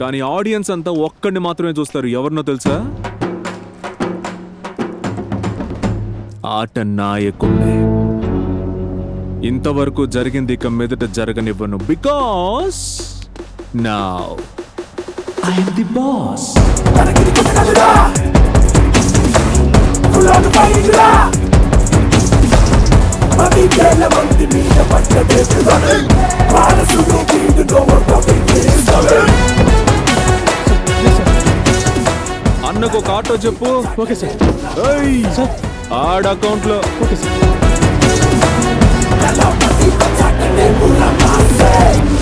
కానీ ఆడియన్స్ అంతా ఒక్కడిని మాత్రమే చూస్తారు ఎవరినో తెలుసా ఆట నాయకుణ్ణి ఇంతవరకు జరిగింది ఇక మీదట జరగనివ్వను బికాస్ నా ఐఎమ్ ది బాస్ అన్నకు ఒక ఆటో చెప్పు ఓకే సార్ ఏయ్, సార్ ఆడ అకౌంట్ లో ఓకే సార్